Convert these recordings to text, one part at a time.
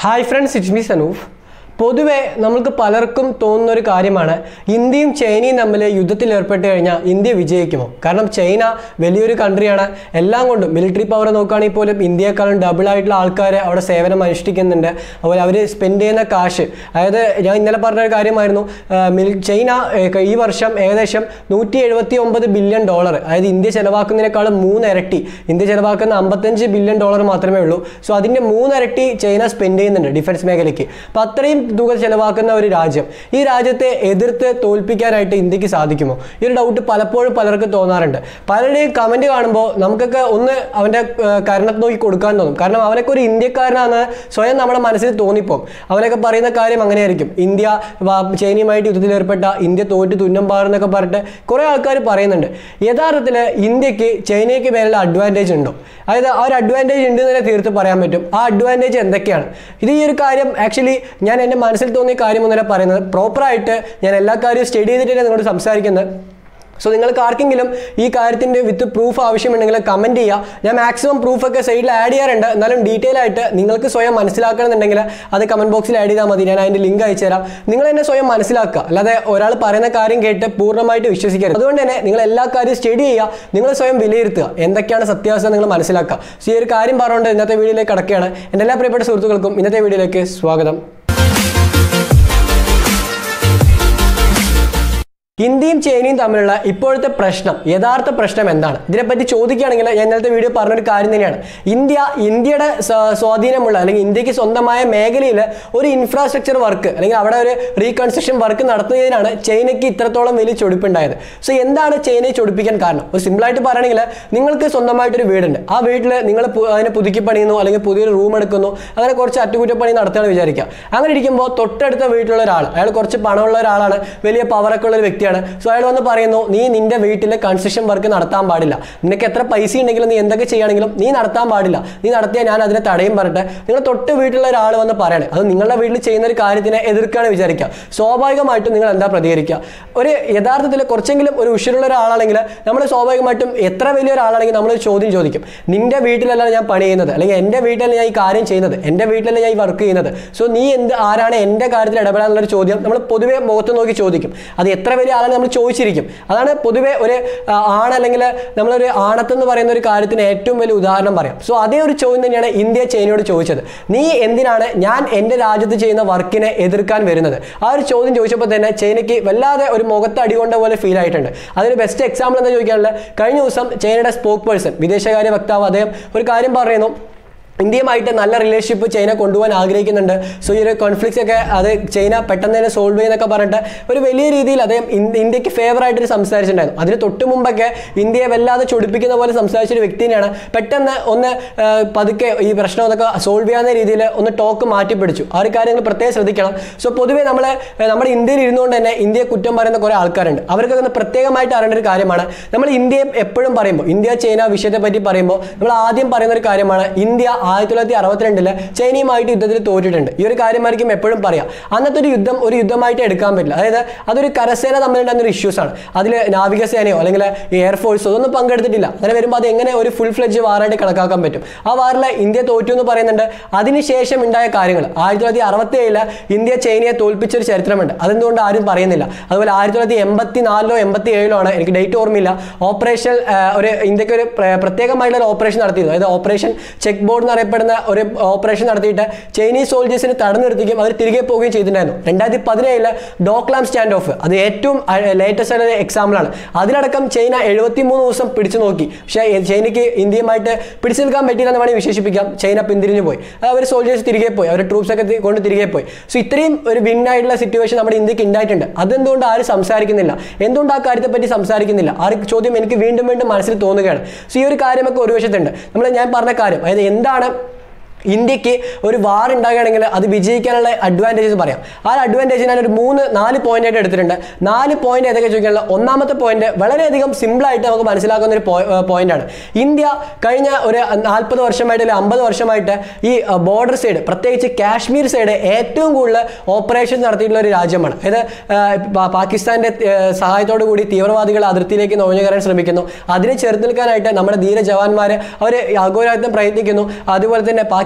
hi friends it's me Sanoof പൊതുവെ നമുക്ക് പലർക്കും തോന്നുന്ന ഒരു കാര്യമാണ് ഇന്ത്യയും ചൈനയും തമ്മിൽ യുദ്ധത്തിൽ ഏർപ്പെട്ട് കഴിഞ്ഞാൽ ഇന്ത്യ വിജയിക്കുമോ കാരണം ചൈന വലിയൊരു കൺട്രിയാണ് എല്ലാം കൊണ്ടും മിലിറ്ററി പവർ നോക്കുകയാണെങ്കിൽ പോലും ഇന്ത്യയെക്കാളും ഡബിൾ ആയിട്ടുള്ള ആൾക്കാർ അവിടെ സേവനം അനുഷ്ഠിക്കുന്നുണ്ട് അതുപോലെ അവർ സ്പെൻഡ് ചെയ്യുന്ന കാശ് അതായത് ഞാൻ ഇന്നലെ പറഞ്ഞ ഒരു കാര്യമായിരുന്നു ആ, മിൽ- ചൈന ഏ, ഈ വർഷം ഏകദേശം നൂറ്റി എഴുപത്തി ഒമ്പത് ബില്യൺ ഡോളർ അതായത് ഇന്ത്യ ചെലവാക്കുന്നതിനേക്കാളും മൂന്നിരട്ടി ഇന്ത്യ ചെലവാക്കുന്ന അമ്പത്തഞ്ച് ബില്യൺ ഡോളർ മാത്രമേ ഉള്ളൂ സോ അതിൻ്റെ മൂന്നിരട്ടി ചൈന സ്പെൻഡ് ചെയ്യുന്നുണ്ട് ഡിഫൻസ് മേഖലയ്ക്ക് അപ്പം അത്രയും തുക ചെലവാക്കുന്ന ഒരു രാജ്യം ഈ രാജ്യത്തെ എതിർത്ത് തോൽപ്പിക്കാനായിട്ട് ഇന്ത്യക്ക് സാധിക്കുമോ ഈ ഒരു ഡൗട്ട് പലപ്പോഴും പലർക്കും തോന്നാറുണ്ട് പലരുടെയും കമൻറ്റ് കാണുമ്പോൾ നമുക്കൊക്കെ ഒന്ന് അവൻ്റെ കരണത്ത് നോക്കി കൊടുക്കാൻ തോന്നും കാരണം അവനൊക്കെ ഒരു ഇന്ത്യക്കാരനാണ് സ്വയം നമ്മുടെ മനസ്സിൽ തോന്നിപ്പോകും അവനൊക്കെ പറയുന്ന കാര്യം അങ്ങനെയായിരിക്കും ഇന്ത്യ വാ- ചൈനയുമായിട്ട് യുദ്ധത്തിൽ ഏർപ്പെട്ട ഇന്ത്യ തോറ്റ് തുന്നം പാറുന്നൊക്കെ പറഞ്ഞിട്ട് കുറേ ആൾക്കാർ പറയുന്നുണ്ട് യഥാർത്ഥത്തിൽ ഇന്ത്യക്ക് ചൈനയ്ക്ക് മേലുള്ള അഡ്വാൻറ്റേജ് ഉണ്ടോ അതായത് ആ ഒരു അഡ്വാൻറ്റേജ് ഉണ്ട് എന്ന് തന്നെ തീർത്ത് പറയാൻ പറ്റും ആ അഡ്വാൻറ്റേജ് എന്തൊക്കെയാണ് ഇത് ഈ ഒരു കാര്യം ആക്ച്വലി ഞാൻ എൻ്റെ മനസ്സിൽ തോന്നിയ കാര്യം ഒന്നല്ല പറയുന്നത് പ്രോപ്പറായിട്ട് ഞാൻ എല്ലാ കാര്യവും സ്റ്റഡി ചെയ്തിട്ടാണ് നിങ്ങളോട് സംസാരിക്കുന്നത് സോ നിങ്ങൾക്ക് ആർക്കെങ്കിലും ഈ കാര്യത്തിൻ്റെ വിത്ത് പ്രൂഫ് ആവശ്യമുണ്ടെങ്കിൽ കമൻറ്റ് ചെയ്യുക ഞാൻ മാക്സിമം പ്രൂഫൊക്കെ സൈഡിൽ ആഡ് ചെയ്യാറുണ്ട് എന്നാലും ഡീറ്റെയിൽ ആയിട്ട് നിങ്ങൾക്ക് സ്വയം മനസ്സിലാക്കണമെന്നുണ്ടെങ്കിൽ അത് കമൻറ്റ് ബോക്സിൽ ആഡ് ചെയ്താൽ മതി ഞാൻ അതിൻ്റെ ലിങ്ക് അയച്ചു തരാം നിങ്ങൾ തന്നെ സ്വയം മനസ്സിലാക്കുക അല്ലാതെ ഒരാൾ പറയുന്ന കാര്യം കേട്ട് പൂർണ്ണമായിട്ട് വിശ്വസിക്കരുത് അതുകൊണ്ട് തന്നെ നിങ്ങൾ എല്ലാ കാര്യവും സ്റ്റഡി ചെയ്യുക നിങ്ങൾ സ്വയം വിലയിരുത്തുക എന്തൊക്കെയാണ് സത്യാവസ്ഥ നിങ്ങൾ മനസ്സിലാക്കുക സോ ഈ ഒരു കാര്യം പറഞ്ഞുകൊണ്ട് ഇന്നത്തെ വീഡിയോയിലേക്ക് കടക്കുകയാണ് എൻ്റെ എല്ലാ പ്രിയപ്പെട്ട സുഹൃത്തുക്കൾക്കും ഇന്നത്തെ വീഡിയോയിലേക്ക് സ്വാഗതം ഇന്ത്യയും ചൈനയും തമ്മിലുള്ള ഇപ്പോഴത്തെ പ്രശ്നം യഥാർത്ഥ പ്രശ്നം എന്താണ് ഇതിനെപ്പറ്റി ചോദിക്കുകയാണെങ്കിൽ ഞാൻ ഇന്നലത്തെ വീഡിയോ പറഞ്ഞൊരു കാര്യം തന്നെയാണ് ഇന്ത്യ ഇന്ത്യയുടെ സ്വ- സ്വാധീനമുള്ള അല്ലെങ്കിൽ ഇന്ത്യക്ക് സ്വന്തമായ മേഖലയിൽ ഒരു ഇൻഫ്രാസ്ട്രക്ചർ വർക്ക് അല്ലെങ്കിൽ അവിടെ ഒരു റീകൺസ്ട്രക്ഷൻ വർക്ക് നടത്തുന്നതിനാണ് ചൈനയ്ക്ക് ഇത്രത്തോളം വലിയ ചൊടിപ്പുണ്ടായത് സോ എന്താണ് ചൈനയെ ചൊടിപ്പിക്കാൻ കാരണം ഒരു സിമ്പിളായിട്ട് പറയുകയാണെങ്കിൽ നിങ്ങൾക്ക് സ്വന്തമായിട്ടൊരു വീടുണ്ട് ആ വീട്ടിൽ നിങ്ങൾ പു- അതിനെ പുതുക്കി പണിയുന്നു അല്ലെങ്കിൽ പുതിയൊരു റൂം എടുക്കുന്നു അങ്ങനെ കുറച്ച് അറ്റുകുറ്റപ്പണി നടത്തുകയാണ് വിചാരിക്കുക അങ്ങനെ ഇരിക്കുമ്പോൾ തൊട്ടടുത്ത വീട്ടിലുള്ള ഒരാൾ അയാൾ കുറച്ച് പണമുള്ള ഒരാളാണ് വലിയ പവറൊക്കെ ഉള്ള ഒരു വ്യക്തിയാണ് സോ അയാൾ വന്ന് പറയുന്നു നീ നിന്റെ വീട്ടിൽ കൺസ്ട്രക്ഷൻ വർക്ക് നടത്താൻ പാടില്ല നിനക്ക് എത്ര പൈസ ഉണ്ടെങ്കിലും നീ എന്തൊക്കെ ചെയ്യുകയാണെങ്കിലും നീ നടത്താൻ പാടില്ല നീ നടത്തിയാൽ ഞാൻ അതിനെ തടയും പറഞ്ഞിട്ട് നിങ്ങൾ തൊട്ട് വീട്ടിലുള്ള ഒരാൾ വന്ന് പറയണേ അത് നിങ്ങളുടെ വീട്ടിൽ ചെയ്യുന്ന ഒരു കാര്യത്തിനെ എതിർക്കുകയാണ് വിചാരിക്കുക സ്വാഭാവികമായിട്ടും നിങ്ങൾ എന്താ പ്രതികരിക്കുക ഒരു യഥാർത്ഥത്തിൽ കുറച്ചെങ്കിലും ഒരു ഉഷിരുള്ള ഒരാളാണെങ്കിൽ നമ്മൾ സ്വാഭാവികമായിട്ടും എത്ര വലിയ ഒരാളാണെങ്കിൽ നമ്മൾ ഒരു ചോദ്യം ചോദിക്കും നിന്റെ വീട്ടിലല്ല ഞാൻ പണി ചെയ്യുന്നത് അല്ലെങ്കിൽ എൻ്റെ വീട്ടിലല്ല ഞാൻ ഈ കാര്യം ചെയ്യുന്നത് എൻ്റെ വീട്ടിലല്ല ഞാൻ ഈ വർക്ക് ചെയ്യുന്നത് സോ നീ എന്ത് ആരാണ് എൻ്റെ കാര്യത്തിൽ ഇടപെടാനുള്ളൊരു ചോദ്യം നമ്മൾ പൊതുവെ മുഖത്ത് നോക്കി ചോദിക്കും അത് എത്ര വലിയ ആളാണ് നമ്മൾ ചോദിച്ചിരിക്കും അതാണ് പൊതുവെ ഒരു ആ, ആണ് അല്ലെങ്കിൽ നമ്മളൊരു ആണത്തെന്ന് പറയുന്ന ഒരു കാര്യത്തിന് ഏറ്റവും വലിയ ഉദാഹരണം പറയാം സോ അതേ ഒരു ചോദ്യം തന്നെയാണ് ഇന്ത്യ ചൈനയോട് ചോദിച്ചത് നീ എന്തിനാണ് ഞാൻ എൻ്റെ രാജ്യത്ത് ചെയ്യുന്ന വർക്കിനെ എതിർക്കാൻ വരുന്നത് ആ ഒരു ചോദ്യം ചോദിച്ചപ്പോൾ തന്നെ ചൈനയ്ക്ക് വല്ലാതെ ഒരു മുഖത്ത് അടികൊണ്ട പോലെ ഫീൽ ആയിട്ടുണ്ട് അതിന് ബെസ്റ്റ് എക്സാമ്പിൾ എന്താ ചോദിക്കാനുള്ളത് കഴിഞ്ഞ ദിവസം ചൈനയുടെ സ്പോക്ക് പേഴ്സൺ വിദേശകാര്യ വക്താവ് അദ്ദേഹം ഒരു കാര്യം പറയുന്നു ഇന്ത്യയുമായിട്ട് നല്ല റിലേഷൻഷിപ്പ് ചൈന കൊണ്ടുപോകാൻ ആഗ്രഹിക്കുന്നുണ്ട് സോ ഈ ഒരു കോൺഫ്ലിക്ട്സ് ഒക്കെ അത് ചൈന പെട്ടെന്ന് തന്നെ സോൾവ് ചെയ്യുന്നൊക്കെ പറഞ്ഞിട്ട് ഒരു വലിയ രീതിയിൽ അദ്ദേഹം ഇന്ത്യ- ഇന്ത്യക്ക് ഫേവർ ആയിട്ട് സംസാരിച്ചിട്ടുണ്ടായിരുന്നു അതിന് തൊട്ട് മുമ്പൊക്കെ ഇന്ത്യയെ വല്ലാതെ ചൊടിപ്പിക്കുന്ന പോലെ സംസാരിച്ച ഒരു വ്യക്തി തന്നെയാണ് പെട്ടെന്ന് ഒന്ന് ആ, പതുക്കെ ഈ പ്രശ്നം അതൊക്കെ സോൾവ് ചെയ്യാവുന്ന രീതിയിൽ ഒന്ന് ടോക്ക് മാറ്റിപ്പിടിച്ചു ആ ഒരു കാര്യങ്ങൾ പ്രത്യേകം ശ്രദ്ധിക്കണം സോ പൊതുവേ നമ്മൾ നമ്മുടെ ഇന്ത്യയിൽ ഇരുന്നുകൊണ്ട് തന്നെ ഇന്ത്യയെ കുറ്റം പറയുന്ന കുറേ ആൾക്കാരുണ്ട് അവർക്കൊക്കെ ഒന്ന് പ്രത്യേകമായിട്ട് അറിയേണ്ട ഒരു കാര്യമാണ് നമ്മൾ ഇന്ത്യയെ എപ്പോഴും പറയുമ്പോൾ ഇന്ത്യ ചൈന വിഷയത്തെ പറ്റി പറയുമ്പോൾ നമ്മൾ ആദ്യം പറയുന്ന ഒരു കാര്യമാണ് ഇന്ത്യ ആയിരത്തി തൊള്ളായിരത്തി അറുപത്തിരണ്ടില് ചൈനയുമായിട്ട് യുദ്ധത്തിൽ തോറ്റിട്ടുണ്ട് ഈ ഒരു കാര്യമായിരിക്കും എപ്പോഴും പറയാം അന്നത്തെ ഒരു യുദ്ധം ഒരു യുദ്ധമായിട്ട് എടുക്കാൻ പറ്റില്ല അതായത് അതൊരു കരസേന തമ്മിലുണ്ടാകുന്ന ഒരു ഇഷ്യൂസ് ആണ് അതിൽ നാവികസേനയോ അല്ലെങ്കിൽ എയർഫോഴ്സോ ഒന്നും പങ്കെടുത്തിട്ടില്ല അങ്ങനെ വരുമ്പോൾ അത് എങ്ങനെ ഒരു ഫുൾ ഫ്ലെഡ്ജ് വാറായിട്ട് കണക്കാക്കാൻ പറ്റും ആ വാറിൽ ഇന്ത്യ തോറ്റു എന്ന് പറയുന്നുണ്ട് അതിനുശേഷം ഉണ്ടായ കാര്യങ്ങൾ ആയിരത്തി തൊള്ളായിരത്തി അറുപത്തി ഏഴില് ഇന്ത്യ ചൈനയെ തോൽപ്പിച്ച ഒരു ചരിത്രമുണ്ട് അതെന്തുകൊണ്ട് ആരും പറയുന്നില്ല അതുപോലെ ആയിരത്തി തൊള്ളായിരത്തി എൺപത്തി നാലിലോ എൺപത്തി ഏഴിലോ ആണ് എനിക്ക് ഡേറ്റ് ഓർമ്മയില്ല ഓപ്പറേഷൻ ഒരു ഇന്ത്യക്ക് ഒരു പ്ര- പ്രത്യേകമായിട്ടുള്ള ഒരു ഓപ്പറേഷൻ നടത്തിയത് അതായത് ഓപ്പറേഷൻ ചെക്ക് ബോർഡ് എന്ന് അറിയപ്പെടുന്ന ഒരു ഓപ്പറേഷൻ നടത്തിയിട്ട് ചൈനീസ് സോൾജേഴ്സിനെ തടഞ്ഞു നിർത്തുകയും അവർ തിരികെ പോവുകയും ചെയ്തിട്ടുണ്ടായിരുന്നു രണ്ടായിരത്തി പതിനേഴില് ഡോക്ലാം സ്റ്റാൻഡ് ഓഫ് അത് ഏറ്റവും ലേറ്റസ്റ്റ് ആയ എക്സാമ്പിൾ ആണ് അതിലടക്കം ചൈന എഴുപത്തി മൂന്ന് ദിവസം പിടിച്ചു നോക്കി പക്ഷേ ചൈനയ്ക്ക് ഇന്ത്യയുമായിട്ട് പിടിച്ചു നിൽക്കാൻ പറ്റിയില്ല എന്ന് വേണമെങ്കിൽ വിശേഷിപ്പിക്കാം ചൈന പിന്തിരിഞ്ഞു പോയി അവർ സോൾജേഴ്സ് തിരികെ പോയി അവർ ട്രൂപ്സ് ഒക്കെ തി- കൊണ്ട് തിരികെ പോയി സോ ഇത്രയും ഒരു വിൻ ആയിട്ടുള്ള സിറ്റുവേഷൻ നമ്മുടെ ഇന്ത്യക്ക് ഉണ്ടായിട്ടുണ്ട് അതെന്തുകൊണ്ട് ആരും സംസാരിക്കുന്നില്ല എന്തുകൊണ്ട് ആ കാര്യത്തെ പറ്റി സംസാരിക്കുന്നില്ല ആ ഒരു ചോദ്യം എനിക്ക് വീണ്ടും വീണ്ടും മനസ്സിൽ തോന്നുകയാണ് സോ ഈ ഒരു കാര്യമൊക്കെ ഒരു വശത്തുണ്ട് നമ്മൾ ഞാൻ പറഞ്ഞ കാര്യം അതായത് എന്താണ് ഇന്ത്യക്ക് ഒരു വാർ ഉണ്ടാകുകയാണെങ്കിൽ അത് വിജയിക്കാനുള്ള അഡ്വാൻറ്റേജസ് പറയാം ആ അഡ്വാൻറ്റേജ് ഞാൻ ഒരു മൂന്ന് നാല് പോയിന്റ് ആയിട്ട് എടുത്തിട്ടുണ്ട് നാല് പോയിന്റ് ഏതൊക്കെ ചോദിക്കാനുള്ള ഒന്നാമത്തെ പോയിന്റ് വളരെയധികം സിമ്പിളായിട്ട് നമുക്ക് മനസ്സിലാക്കുന്ന ഒരു പോയിന്റ് ആണ് ഇന്ത്യ കഴിഞ്ഞ ഒരു നാൽപ്പത് വർഷമായിട്ട് അല്ലെങ്കിൽ അമ്പത് വർഷമായിട്ട് ഈ ബോർഡർ സൈഡ് പ്രത്യേകിച്ച് കാശ്മീർ സൈഡ് ഏറ്റവും കൂടുതൽ ഓപ്പറേഷൻ നടത്തിയിട്ടുള്ള ഒരു രാജ്യമാണ് അതായത് ആ, പാ- പാകിസ്ഥാന്റെ സഹായത്തോടു കൂടി തീവ്രവാദികൾ അതിർത്തിയിലേക്ക് നുഴഞ്ഞു കയറാൻ ശ്രമിക്കുന്നു അതിനെ ചെറുത്ത് നിൽക്കാനായിട്ട് നമ്മുടെ ധീര ജവാന്മാർ അവർ അഘോരാത്രം പ്രയത്നിക്കുന്നു അതുപോലെ തന്നെ പാകിസ്ഥാൻ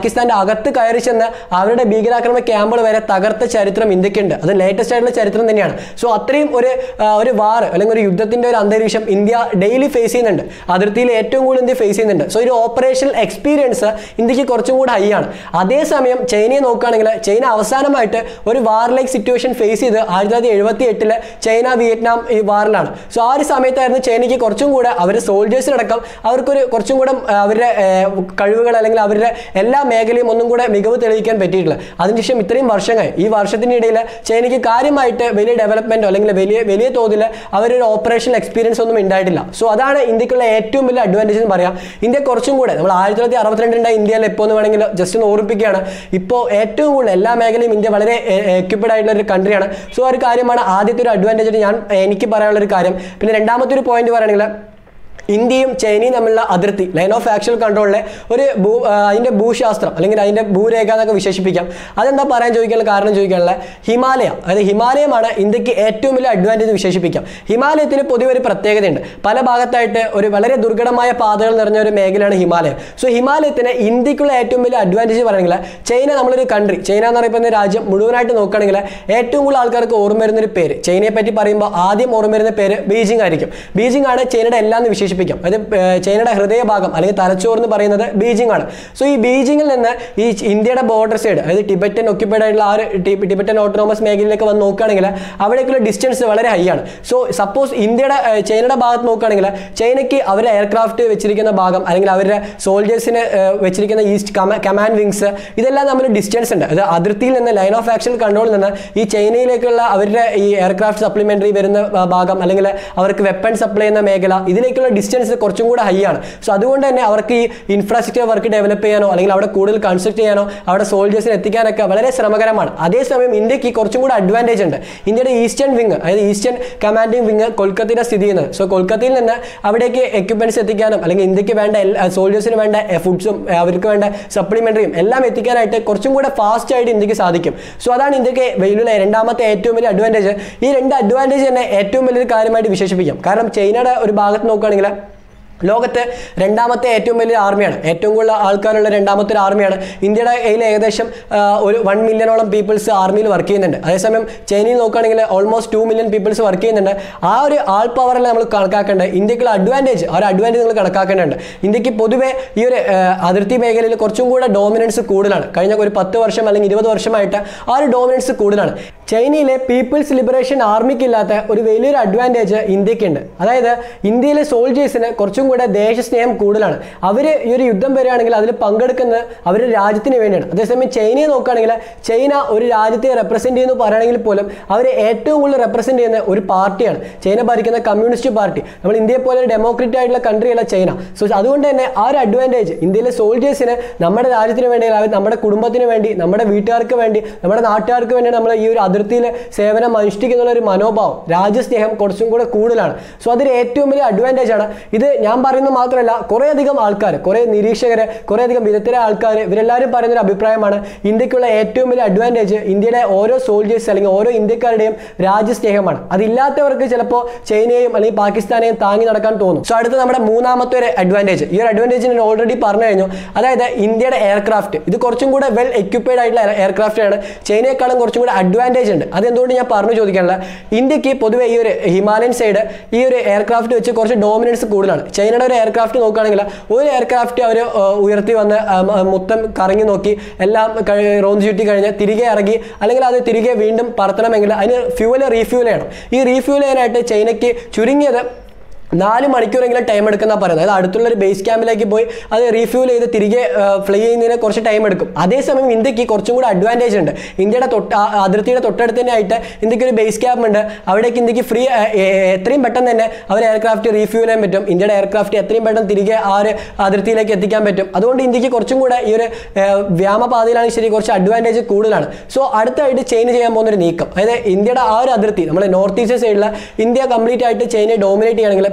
പാകിസ്ഥാന്റെ അകത്ത് കയറി ചെന്ന് അവരുടെ ഭീകരാക്രമണ ക്യാമ്പുകൾ വരെ തകർത്ത ചരിത്രം ഇന്ത്യക്കുണ്ട് അത് ലേറ്റസ്റ്റ് ആയിട്ടുള്ള ചരിത്രം തന്നെയാണ് സോ അത്രയും ഒരു ആ, ഒരു വാർ അല്ലെങ്കിൽ ഒരു യുദ്ധത്തിന്റെ ഒരു അന്തരീക്ഷം ഇന്ത്യ ഡെയിലി ഫേസ് ചെയ്യുന്നുണ്ട് അതിർത്തിയിൽ ഏറ്റവും കൂടുതൽ ഇന്ത്യ ഫേസ് ചെയ്യുന്നുണ്ട് സോ ഒരു ഓപ്പറേഷണൽ എക്സ്പീരിയൻസ് ഇന്ത്യക്ക് കുറച്ചും കൂടെ ഹൈ ആണ് അതേസമയം ചൈനയെ നോക്കുകയാണെങ്കിൽ ചൈന അവസാനമായിട്ട് ഒരു വാർ ലൈക്ക് സിറ്റുവേഷൻ ഫേസ് ചെയ്ത് ആയിരത്തി തൊള്ളായിരത്തി എഴുപത്തി എട്ടില് ചൈന വിയറ്റ്നാം ഈ വാറിലാണ് സോ ആ ഒരു സമയത്തായിരുന്നു ചൈനയ്ക്ക് കുറച്ചും കൂടെ അവരുടെ സോൾജേഴ്സിനടക്കം അവർക്കൊരു കുറച്ചും കൂടെ ആ, അവരുടെ ആ, കഴിവുകൾ അല്ലെങ്കിൽ അവരുടെ എല്ലാ മേഖലയും ഒന്നും കൂടെ മികവ് തെളിയിക്കാൻ പറ്റിയിട്ടില്ല അതിനുശേഷം ഇത്രയും വർഷമായി ഈ വർഷത്തിനിടയിൽ ചൈനയ്ക്ക് കാര്യമായിട്ട് വലിയ ഡെവലപ്മെന്റോ അല്ലെങ്കിൽ വലിയ വലിയ തോതിൽ അവരൊരു ഓപ്പറേഷണൽ എക്സ്പീരിയൻസ് ഒന്നും ഉണ്ടായിട്ടില്ല സോ അതാണ് ഇന്ത്യക്കുള്ള ഏറ്റവും വലിയ അഡ്വാൻറ്റേജ് എന്ന് പറയാം ഇന്ത്യ കുറച്ചും കൂടെ നമ്മൾ ആയിരത്തി തൊള്ളായിരത്തി അറുപത്തിരണ്ടിൻ്റെ ഇന്ത്യയിൽ ഇപ്പോൾ എന്ന് വേണമെങ്കിൽ ജസ്റ്റ് ഒന്ന് ഓർപ്പിക്കുകയാണ് ഇപ്പോൾ ഏറ്റവും കൂടുതൽ എല്ലാ മേഖലയും ഇന്ത്യ വളരെ എക്യുപ്പിഡ് ആയിട്ടുള്ള ഒരു കൺട്രിയാണ് സോ ആ ഒരു കാര്യമാണ് ആദ്യത്തെ ഒരു അഡ്വാൻറ്റേജ് ഞാൻ എനിക്ക് പറയാനുള്ള ഒരു കാര്യം പിന്നെ രണ്ടാമത്തെ ഒരു പോയിന്റ് പറയുകയാണെങ്കിൽ ഇന്ത്യയും ചൈനയും തമ്മിലുള്ള അതിർത്തി ലൈൻ ഓഫ് ആക്ച്വൽ കൺട്രോളിലെ ഒരു ഭൂ ആ, അതിന്റെ ഭൂശാസ്ത്രം അല്ലെങ്കിൽ അതിന്റെ ഭൂരേഖ എന്നൊക്കെ വിശേഷിപ്പിക്കാം അതെന്താ പറയാൻ ചോദിക്കാനുള്ള കാരണം ചോദിക്കാനുള്ള ഹിമാലയ അതായത് ഹിമാലയമാണ് ഇന്ത്യക്ക് ഏറ്റവും വലിയ അഡ്വാൻറ്റേജ് വിശേഷിപ്പിക്കാം ഹിമാലയത്തിന് പൊതുവെ ഒരു പ്രത്യേകതയുണ്ട് പല ഭാഗത്തായിട്ട് ഒരു വളരെ ദുർഘടമായ പാതകൾ നിറഞ്ഞ ഒരു മേഖലയാണ് ഹിമാലയം സോ ഹിമാലയത്തിന് ഇന്ത്യക്കുള്ള ഏറ്റവും വലിയ അഡ്വാൻറ്റേജ് പറയുകയാണെങ്കിൽ ചൈന നമ്മളൊരു കൺട്രി ചൈന എന്ന് പറയുന്ന രാജ്യം മുഴുവനായിട്ട് നോക്കുകയാണെങ്കിൽ ഏറ്റവും കൂടുതൽ ആൾക്കാർക്ക് ഓർമ്മ വരുന്ന ഒരു പേര് ചൈനയെ പറ്റി പറയുമ്പോൾ ആദ്യം ഓർമ്മ വരുന്ന പേര് ബീജിംഗ് ആയിരിക്കും ബീജിംഗ് ആണ് ചൈനയുടെ എല്ലാം എന്ന് വിശേഷിപ്പിക്കാം അത് ഏർ, ചൈനയുടെ ഹൃദയഭാഗം അല്ലെങ്കിൽ തലച്ചോറ് എന്ന് പറയുന്നത് ബീജിംഗ് ആണ് സോ ഈ ബീജിംഗിൽ നിന്ന് ഈ ഇന്ത്യയുടെ ബോർഡർ സൈഡ് അതായത് ടിബറ്റൻ ഒക്യുപ്പൈഡ് ആയിട്ടുള്ള ആ ഒരു ടി- ടിബറ്റൻ ഓട്ടോണമസ് മേഖലയിലേക്ക് വന്ന് നോക്കുകയാണെങ്കിൽ അവിടേക്കുള്ള ഡിസ്റ്റൻസ് വളരെ ഹൈ ആണ് സോ സപ്പോസ് ഇന്ത്യയുടെ ഏർ, ചൈനയുടെ ഭാഗത്ത് നോക്കുകയാണെങ്കിൽ ചൈനയ്ക്ക് അവരുടെ എയർക്രാഫ്റ്റ് വെച്ചിരിക്കുന്ന ഭാഗം അല്ലെങ്കിൽ അവരുടെ സോൾജേഴ്സിന് വെച്ചിരിക്കുന്ന ഈസ്റ്റ് കമാൻഡ് വിങ്സ് ഇതെല്ലാം തമ്മിൽ ഡിസ്റ്റൻസ് ഉണ്ട് അത് അതിർത്തിയിൽ നിന്ന് ലൈൻ ഓഫ് ആക്ഷൻ കൺട്രോളിൽ നിന്ന് ഈ ചൈനയിലേക്കുള്ള അവരുടെ ഈ എയർക്രാഫ്റ്റ് സപ്ലിമെന്ററി വരുന്ന ആ, ഭാഗം അല്ലെങ്കിൽ അവർക്ക് വെപ്പൺ സപ്ലൈ ചെയ്യുന്ന മേഖല ഇതിലേക്കുള്ള ഡിസ്റ്റൻസ് കുറച്ചും കൂടെ ഹൈ ആണ് സോ അതുകൊണ്ട് തന്നെ അവർക്ക് ഈ ഇൻഫ്രാസ്ട്രക്ചർ വർക്ക് ഡെവലപ്പ് ചെയ്യാനോ അല്ലെങ്കിൽ അവിടെ കൂടുതൽ കൺസ്ട്രക്ട് ചെയ്യാനോ അവിടെ സോൾജേഴ്സിനെ എത്തിക്കാനൊക്കെ വളരെ ശ്രമകരമാണ് അതേസമയം ഇന്ത്യക്ക് കുറച്ചും കൂടെ അഡ്വാൻറ്റേജ് ഉണ്ട് ഇന്ത്യയുടെ ഈസ്റ്റേൺ വിങ് അതായത് ഈസ്റ്റേൺ കമാൻഡിംഗ് വിങ് കൊൽക്കത്തയിലാണ് സ്ഥിതി ചെയ്യുന്നത് സോ കൊൽക്കത്തയിൽ നിന്ന് അവിടേക്ക് എക്യുപ്മെന്റ്സ് എത്തിക്കാനും അല്ലെങ്കിൽ ഇന്ത്യക്ക് വേണ്ട സോൾജേഴ്സിന് വേണ്ട ഫുഡ്സും അവർക്ക് വേണ്ട സപ്ലിമെന്ററിയും എല്ലാം എത്തിക്കാനായിട്ട് കുറച്ചും കൂടെ ഫാസ്റ്റ് ആയിട്ട് ഇന്ത്യക്ക് സാധിക്കും സോ അതാണ് ഇന്ത്യക്ക് വലിയ രണ്ടാമത്തെ ഏറ്റവും വലിയ അഡ്വാൻറ്റേജ് ഈ രണ്ട് അഡ്വാൻറ്റേജ് തന്നെ ഏറ്റവും വലിയൊരു കാര്യമായിട്ട് വിശേഷിപ്പിക്കാം കാരണം ചൈനയുടെ ഒരു ഭാഗത്ത് നോക്കുകയാണെങ്കിൽ ലോകത്ത് രണ്ടാമത്തെ ഏറ്റവും വലിയ ആർമിയാണ് ഏറ്റവും കൂടുതൽ ആൾക്കാരുള്ള രണ്ടാമത്തെ ഒരു ആർമിയാണ് ഇന്ത്യയുടെ കയ്യിൽ ഏകദേശം ആ, ഒരു വൺ മില്യണോളം പീപ്പിൾസ് ആർമിയിൽ വർക്ക് ചെയ്യുന്നുണ്ട് അതേസമയം ചൈനയിൽ നോക്കുകയാണെങ്കിൽ almost two million peoples work ചെയ്യുന്നുണ്ട് ആ ഒരു ആൾ പവറിൽ നമ്മൾ കണക്കാക്കേണ്ടത് ഇന്ത്യക്കുള്ള അഡ്വാൻറ്റേജ് ആ ഒരു അഡ്വാൻറ്റേജ് നിങ്ങൾ കണക്കാക്കേണ്ടതുണ്ട് ഇന്ത്യക്ക് പൊതുവെ ഈ ഒരു ആ, അതിർത്തി മേഖലയിൽ കുറച്ചും കൂടെ ഡോമിനൻസ് കൂടുതലാണ് കഴിഞ്ഞ ഒരു പത്ത് വർഷം അല്ലെങ്കിൽ ഇരുപത് വർഷമായിട്ട് ആ ഒരു ഡോമിനൻസ് കൂടുതലാണ് ചൈനയിലെ പീപ്പിൾസ് ലിബറേഷൻ ആർമിക്ക് ഇല്ലാത്ത ഒരു വലിയൊരു അഡ്വാൻറ്റേജ് ഇന്ത്യക്കുണ്ട് അതായത് ഇന്ത്യയിലെ സോൾജേഴ്സിന് കുറച്ചും കൂടെ ദേശസ്നേഹം കൂടുതലാണ് അവർ ഈ ഒരു യുദ്ധം വരികയാണെങ്കിൽ അതിൽ പങ്കെടുക്കുന്നത് അവരുടെ രാജ്യത്തിന് വേണ്ടിയാണ് അതേസമയം ചൈനയെ നോക്കുകയാണെങ്കിൽ ചൈന ഒരു രാജ്യത്തെ റെപ്രസെന്റ് ചെയ്യുന്നു പറയുകയാണെങ്കിൽ പോലും അവർ ഏറ്റവും കൂടുതൽ റെപ്രസെന്റ് ചെയ്യുന്ന ഒരു പാർട്ടിയാണ് ചൈന ഭരിക്കുന്ന കമ്മ്യൂണിസ്റ്റ് പാർട്ടി നമ്മൾ ഇന്ത്യയെ പോലെ ഒരു ഡെമോക്രറ്റ് ആയിട്ടുള്ള കൺട്രിയല്ല ചൈന സോ അതുകൊണ്ട് തന്നെ ആ ഒരു അഡ്വാൻറ്റേജ് ഇന്ത്യയിലെ സോൾജേഴ്സിന് നമ്മുടെ രാജ്യത്തിന് വേണ്ടി അവർ നമ്മുടെ കുടുംബത്തിന് വേണ്ടി നമ്മുടെ വീട്ടുകാർക്ക് വേണ്ടി നമ്മുടെ നാട്ടുകാർക്ക് വേണ്ടി നമ്മൾ ഈ ഒരു അതിർത്തിയിൽ സേവനം അനുഷ്ഠിക്കുന്ന ഒരു മനോഭാവം രാജ്യസ്നേഹം കുറച്ചും കൂടെ കൂടുതലാണ് സോ അതൊരു ഏറ്റവും വലിയ അഡ്വാൻറ്റേജ് ആണ് ഇത് ഞാൻ പറയുന്നത് മാത്രമല്ല കുറേ അധികം ആൾക്കാർ കുറേ നിരീക്ഷകർ കുറേ അധികം വിദഗ്ധരായ ആൾക്കാർ ഇവരെല്ലാവരും പറയുന്ന ഒരു അഭിപ്രായമാണ് ഇന്ത്യക്കുള്ള ഏറ്റവും വലിയ അഡ്വാൻറ്റേജ് ഇന്ത്യയുടെ ഓരോ സോൾജേഴ്സ് അല്ലെങ്കിൽ ഓരോ ഇന്ത്യക്കാരുടെയും രാജ്യസ്നേഹമാണ് അതില്ലാത്തവർക്ക് ചിലപ്പോൾ ചൈനയെയും അല്ലെങ്കിൽ പാകിസ്ഥാനെയും താങ്ങി നടക്കാൻ തോന്നും സോ അടുത്ത നമ്മുടെ മൂന്നാമത്തെ ഒരു അഡ്വാൻറ്റേജ് ഈ ഒരു അഡ്വാൻറ്റേജ് ഞാൻ ഓൾറെഡി പറഞ്ഞു കഴിഞ്ഞു അതായത് ഇന്ത്യയുടെ എയർക്രാഫ്റ്റ് ഇത് കുറച്ചും കൂടെ വെൽ എക്യുപ്പൈഡ് ആയിട്ടുള്ള എയർക്രാഫ്റ്റ് ആണ് ചൈനയെക്കാളും കുറച്ചും കൂടെ അഡ്വാൻറ്റേജ് ഉണ്ട് അതെന്തുകൊണ്ട് ഞാൻ പറഞ്ഞു ചോദിക്കാനുള്ള ഇന്ത്യക്ക് പൊതുവെ ഈ ഒരു ഹിമാലയൻ സൈഡ് ഈ ഒരു എയർക്രാഫ്റ്റ് വെച്ച് കുറച്ച് ഡോമിനൻസ് കൂടുതലാണ് ചൈനയുടെ ഒരു എയർക്രാഫ്റ്റ് നോക്കുകയാണെങ്കിൽ ഒരു എയർക്രാഫ്റ്റ് അവർ ഉയർത്തി വന്ന് ആ, മ- മൊത്തം കറങ്ങി നോക്കി എല്ലാം റോന്ത് ചുറ്റി കഴിഞ്ഞ് തിരികെ ഇറങ്ങി അല്ലെങ്കിൽ അത് തിരികെ വീണ്ടും പറത്തണമെങ്കിൽ അതിന് ഫ്യൂവൽ റീഫ്യൂൽ ചെയ്യണം ഈ റീഫ്യൂൽ ചെയ്യാനായിട്ട് ചൈനയ്ക്ക് ചുരുങ്ങിയത് നാല് മണിക്കൂറെങ്കിലും ടൈം എടുക്കുന്ന പറയുന്നത് അതായത് അടുത്തുള്ള ഒരു ബേസ് ക്യാമ്പിലേക്ക് പോയി അത് റീഫ്യൂൽ ചെയ്ത് തിരികെ ഫ്ലൈ ചെയ്യുന്നതിന് കുറച്ച് ടൈം എടുക്കും അതേസമയം ഇന്ത്യക്ക് കുറച്ചും കൂടി അഡ്വാൻറ്റേജ് ഉണ്ട് ഇന്ത്യയുടെ തൊട്ട് ആ അതിർത്തിയുടെ തൊട്ടടുത്ത് തന്നെ ആയിട്ട് ഇന്ത്യക്ക് ഒരു ബേസ് ക്യാമ്പ് ഉണ്ട് അവിടേക്ക് ഇന്ത്യക്ക് ഫ്രീ എത്രയും പെട്ടെന്ന് തന്നെ അവർ എയർക്രാഫ്റ്റ് റീഫ്യൂൽ ചെയ്യാൻ പറ്റും ഇന്ത്യയുടെ എയർക്രാഫ്റ്റ് എത്രയും പെട്ടെന്ന് തിരികെ ആ ഒരു അതിർത്തിയിലേക്ക് എത്തിക്കാൻ പറ്റും അതുകൊണ്ട് ഇന്ത്യക്ക് കുറച്ചും കൂടെ ഈ ഒരു ഏർ, വ്യാമപാതയിലാണ് ശരി കുറച്ച് അഡ്വാൻറ്റേജ് കൂടുതലാണ് സോ അടുത്തായിട്ട് ചൈന ചെയ്യാൻ പോകുന്ന ഒരു നീക്കം അതായത് ഇന്ത്യയുടെ ആ ഒരു അതിർത്തി നമ്മൾ നോർത്ത് ഈസ്റ്റ് സൈഡിൽ ഇന്ത്യ കംപ്ലീറ്റ് ആയിട്ട് ചൈനയെ ഡോമിനേറ്റ് ചെയ്യുകയാണെങ്കിൽ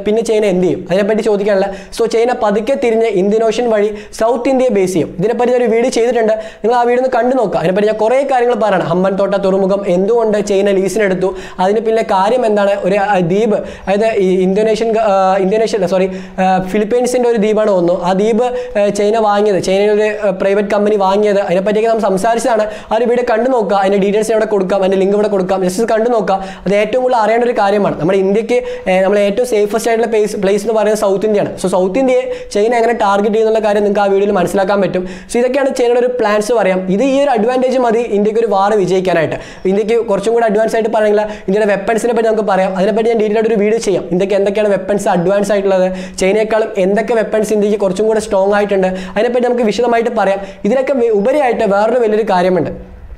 പിന്നെ ചൈന എന്ത് ചെയ്യും അതിനെപ്പറ്റി ചോദിക്കാനുള്ള സോ ചൈന പതുക്കെ തിരിഞ്ഞ് ഇന്ത്യൻ ഓഷ്യൻ വഴി സൗത്ത് ഇന്ത്യയെ ബേസ് ചെയ്യും ഇതിനെപ്പറ്റി ഞാൻ ഒരു വീഡിയോ ചെയ്തിട്ടുണ്ട് നിങ്ങൾ ആ വീഡിയോ ഒന്ന് കണ്ടു നോക്കുക അതിനെപ്പറ്റി ഞാൻ കുറേ കാര്യങ്ങൾ പറയണം ഹമ്പൻതോട്ട തുറമുഖം എന്തുകൊണ്ട് ചൈന ലീസിനെടുത്തു അതിന് പിന്നെ കാര്യം എന്താണ് ഒരു ആ, ദ്വീപ് അതായത് ഈ ഇന്തോനേഷ്യൻ ഗ- ആ, ഇന്തോനേഷ്യ സോറി ഫിലിപ്പൈൻസിന്റെ ഒരു ദ്വീപാണ് ഒന്ന് ആ ദ്വീപ് ആ, ചൈന വാങ്ങിയത് ചൈനയുടെ ഒരു പ്രൈവറ്റ് കമ്പനി വാങ്ങിയത് അതിനെപ്പറ്റിയൊക്കെ നമ്മൾ സംസാരിച്ചതാണ് ആ ഒരു വീഡിയോ കണ്ടു നോക്കുക അതിന്റെ ഡീറ്റെയിൽസ് ഇവിടെ കൊടുക്കാം അതിന്റെ ലിങ്ക് ഇവിടെ കൊടുക്കാം ജസ്റ്റ് കണ്ടു നോക്കുക അത് ഏറ്റവും കൂടുതൽ അറിയേണ്ട ഒരു കാര്യമാണ് നമ്മുടെ ഇന്ത്യക്ക് ഏഹ്, നമ്മൾ ഏറ്റവും സേഫസ്റ്റ് ആയിട്ടുള്ള പ്ലേസ് പ്ലേസ് എന്ന് പറയുന്നത് സൗത്ത് ഇന്ത്യയാണ് സോ സൗത്ത് ഇന്ത്യയെ ചൈന എങ്ങനെ ടാർഗറ്റ് ചെയ്യുന്നുള്ള കാര്യം നിങ്ങൾക്ക് ആ വീഡിയോയിൽ മനസ്സിലാക്കാൻ പറ്റും സോ ഇതൊക്കെയാണ് ചൈനയുടെ ഒരു പ്ലാൻസ് പറയാം ഇത് ഈ ഒരു അഡ്വാൻറ്റേജ് മതി ഇന്ത്യക്ക് ഒരു വാർ വിജയിക്കാനായിട്ട് ഇന്ത്യക്ക് കുറച്ചും കൂടി അഡ്വാൻസ് ആയിട്ട് പറയുന്നത് ഇന്ത്യയുടെ വെപ്പൺസിനെ പറ്റി നമുക്ക് പറയാം അതിനെപ്പറ്റി ഞാൻ ഡീറ്റെയിൽ ആയിട്ട് ഒരു വീഡിയോ ചെയ്യാം ഇന്ത്യക്ക് എന്തൊക്കെയാണ് വെപ്പൺസ് അഡ്വാൻസ് ആയിട്ടുള്ളത് ചൈനയെക്കാളും എന്തൊക്കെ വെപ്പൺസ് ഇന്ത്യക്ക് കുറച്ചും കൂടെ സ്ട്രോങ് ആയിട്ടുണ്ട് അതിനെപ്പറ്റി നമുക്ക് വിശദമായിട്ട് പറയാം ഇതിനൊക്കെ വെ- ഉപരിയായിട്ട് വേറൊരു വലിയൊരു കാര്യമുണ്ട്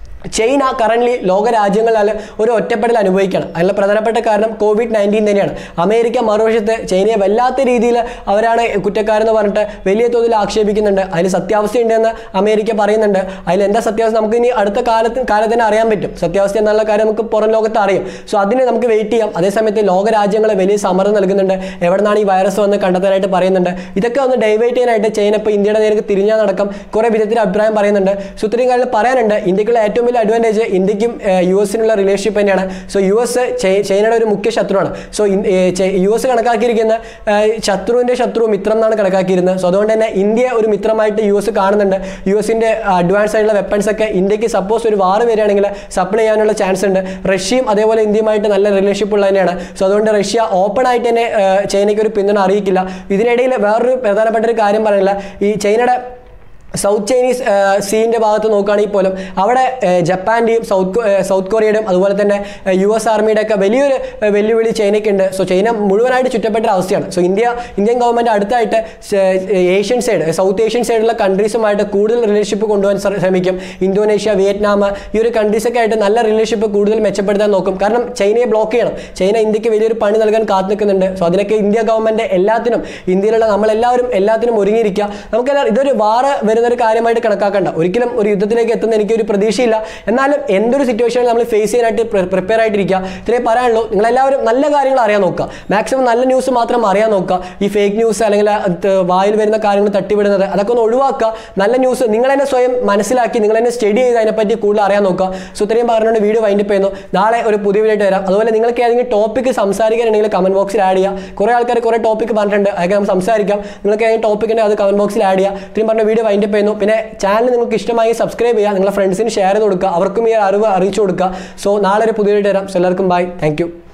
ചൈന കറന്റ് ലോക രാജ്യങ്ങളിൽ ഒരു ഒറ്റപ്പെടൽ അനുഭവിക്കുകയാണ് അതിനുള്ള പ്രധാനപ്പെട്ട കാരണം കോവിഡ് നയൻറ്റീൻ തന്നെയാണ് അമേരിക്ക മറുവശത്ത് ചൈനയെ വല്ലാത്ത രീതിയിൽ അവരാണ് കുറ്റക്കാരെന്ന് പറഞ്ഞിട്ട് വലിയ തോതിൽ ആക്ഷേപിക്കുന്നുണ്ട് അതിൽ സത്യാവസ്ഥയുണ്ടെന്ന് അമേരിക്ക പറയുന്നുണ്ട് അതിൽ എന്താ സത്യാവസ്ഥ നമുക്ക് ഇനി അടുത്ത കാലത്ത് കാലത്ത് തന്നെ അറിയാൻ പറ്റും സത്യാവസ്ഥ എന്നുള്ള കാര്യം നമുക്ക് പുറം ലോകത്ത് അറിയും സോ അതിന് നമുക്ക് വെയിറ്റ് ചെയ്യാം അതേസമയത്ത് ലോക രാജ്യങ്ങളെ വലിയ സമ്മർദ്ദം നൽകുന്നുണ്ട് എവിടെ നിന്നാണ് ഈ വൈറസ് വന്ന് കണ്ടെത്താനായിട്ട് പറയുന്നുണ്ട് ഇതൊക്കെ ഒന്ന് ഡൈവേറ്റ് ചെയ്യാനായിട്ട് ചൈന ഇപ്പോൾ ഇന്ത്യയുടെ നേർക്ക് തിരിഞ്ഞാൽ നടക്കം കുറേ വിധത്തിൽ അഭിപ്രായം പറയുന്നുണ്ട് സോ ഇത്രയും കാര്യം പറയാനുണ്ട് ഇന്ത്യക്കുള്ള ഏറ്റവും വലിയ അഡ്വാൻറ്റേജ് ഇന്ത്യക്കും യു എസിനുള്ള റിലേഷൻഷിപ്പ് തന്നെയാണ് സോ യു എസ് ചൈനയുടെ ഒരു മുഖ്യ ശത്രുവാണ് സോ യു എസ് കണക്കാക്കിയിരിക്കുന്ന ഏഹ്, ശത്രുവിന്റെ ശത്രു മിത്രം എന്നാണ് കണക്കാക്കിയിരുന്നത് സോ അതുകൊണ്ട് തന്നെ ഇന്ത്യ ഒരു മിത്രമായിട്ട് യു എസ് കാണുന്നുണ്ട് യു എസിന്റെ അഡ്വാൻസ് ആയിട്ടുള്ള വെപ്പൺസ് ഒക്കെ ഇന്ത്യക്ക് സപ്പോസ് ഒരു വാർ വരികയാണെങ്കിൽ സപ്ലൈ ചെയ്യാനുള്ള ചാൻസ് ഉണ്ട് റഷ്യയും അതേപോലെ ഇന്ത്യയുമായിട്ട് നല്ല റിലേഷൻഷിപ്പ് ഉള്ള തന്നെയാണ് സോ അതുകൊണ്ട് റഷ്യ ഓപ്പൺ ആയിട്ട് തന്നെ ഏഹ്, ചൈനയ്ക്ക് ഒരു പിന്തുണ അറിയിക്കില്ല ഇതിനിടയിൽ വേറൊരു പ്രധാനപ്പെട്ട ഒരു കാര്യം പറയാനില്ല ഈ ചൈനയുടെ സൗത്ത് ചൈനീസ് സീൻ്റെ ഭാഗത്ത് നോക്കുകയാണെങ്കിൽ പോലും അവിടെ ഏഹ്, ജപ്പാന്റെയും സൗത്ത് കൊ- ഏഹ്, സൗത്ത് കൊറിയയുടെയും അതുപോലെ തന്നെ ഏഹ്, യു എസ് ആർമിയുടെ ഒക്കെ വലിയൊരു ഏഹ്, വെല്ലുവിളി ചൈനയ്ക്കുണ്ട് സോ ചൈന മുഴുവനായിട്ട് ചുറ്റപ്പെട്ട ഒരു അവസ്ഥയാണ് സോ ഇന്ത്യ ഇന്ത്യൻ ഗവൺമെന്റ് അടുത്തായിട്ട് സ- ഏഷ്യൻ സൈഡ് സൗത്ത് ഏഷ്യൻ സൈഡിലുള്ള കൺട്രീസുമായിട്ട് കൂടുതൽ റിലേഷൻഷിപ്പ് കൊണ്ടുപോകാൻ ശ്ര- ശ്രമിക്കും ഇന്തോനേഷ്യ വിയറ്റ്നാം ഈ ഒരു കൺട്രീസൊക്കെ ആയിട്ട് നല്ല റിലേഷൻഷിപ്പ് കൂടുതൽ മെച്ചപ്പെടുത്താൻ നോക്കും കാരണം ചൈനയെ ബ്ലോക്ക് ചെയ്യണം ചൈന ഇന്ത്യക്ക് വലിയൊരു പണി നൽകാൻ കാത്തു നിൽക്കുന്നുണ്ട് സോ അതിനൊക്കെ ഇന്ത്യ ഗവൺമെന്റ് എല്ലാത്തിനും ഇന്ത്യയിലുള്ള നമ്മളെല്ലാവരും എല്ലാത്തിനും ഒരുങ്ങിയിരിക്കുക നമുക്കെല്ലാം ഇതൊരു വാറ് വരുന്ന ഒരു കാര്യമായിട്ട് കണക്കാക്കണ്ട ഒരിക്കലും ഒരു യുദ്ധത്തിലേക്ക് എത്തുന്ന എനിക്ക് ഒരു പ്രതീക്ഷയില്ല എന്നാലും എന്തൊരു സിറ്റുവേഷനിൽ നമ്മൾ ഫേസ് ചെയ്യാനായിട്ട് പ്രിപ്പയർ ആയിട്ടിരിക്കുക ഇത്രേ പറയാനുള്ളൂ നിങ്ങളെല്ലാവരും നല്ല കാര്യങ്ങൾ അറിയാൻ നോക്കുക മാക്സിമം നല്ല ന്യൂസ് മാത്രം അറിയാൻ നോക്കുക ഈ ഫേക്ക് ന്യൂസ് അല്ലെങ്കിൽ അത് വായിൽ വരുന്ന കാര്യങ്ങൾ തട്ടിവിടുന്നത് അതൊക്കെ ഒന്ന് ഒഴിവാക്കുക നല്ല ന്യൂസ് നിങ്ങൾ തന്നെ സ്വയം മനസ്സിലാക്കി നിങ്ങൾ തന്നെ സ്റ്റഡി ചെയ്ത് അതിനെപ്പറ്റി കൂടുതൽ അറിയാൻ നോക്കുക സോ ഇത്രയും പറഞ്ഞുകൊണ്ട് വീഡിയോ വൈൻഡപ്പ് ചെയ്യുന്നു നാളെ ഒരു പുതിയ വീഡിയോ ആയിട്ട് വരാം അതുപോലെ നിങ്ങൾക്ക് ഏതെങ്കിലും ടോപ്പിക്ക് സംസാരിക്കാനുണ്ടെങ്കിൽ കമന്റ് ബോക്സിൽ ആഡ് ചെയ്യുക കുറേ ആൾക്കാർ കുറേ ടോപ്പിക്ക് പറഞ്ഞിട്ടുണ്ട് അതൊക്കെ നമുക്ക് സംസാരിക്കാം നിങ്ങൾക്ക് ഏതെങ്കിലും ടോപ്പിക് ഉണ്ടെങ്കിൽ അത് കമന്റ് ബോക്സിൽ ആഡ് ചെയ്യുക ഇത്രയും പറഞ്ഞ വീഡിയോ വൈൻഡപ്പ് ചെയ്യുന്നു പിന്നെ ചാനൽ നിങ്ങൾക്ക് ഇഷ്ടമായി സബ്സ്ക്രൈബ് ചെയ്യുക നിങ്ങളുടെ ഫ്രണ്ട്സിന് ഷെയർ ചെയ്ത് കൊടുക്കുക അവർക്കും ഈ അറിവ് അറിയിച്ചു കൊടുക്കുക സോ നാളെ ഒരു പുതിയ വീഡിയോ വരാം സോ എല്ലാവർക്കും ബൈ താങ്ക്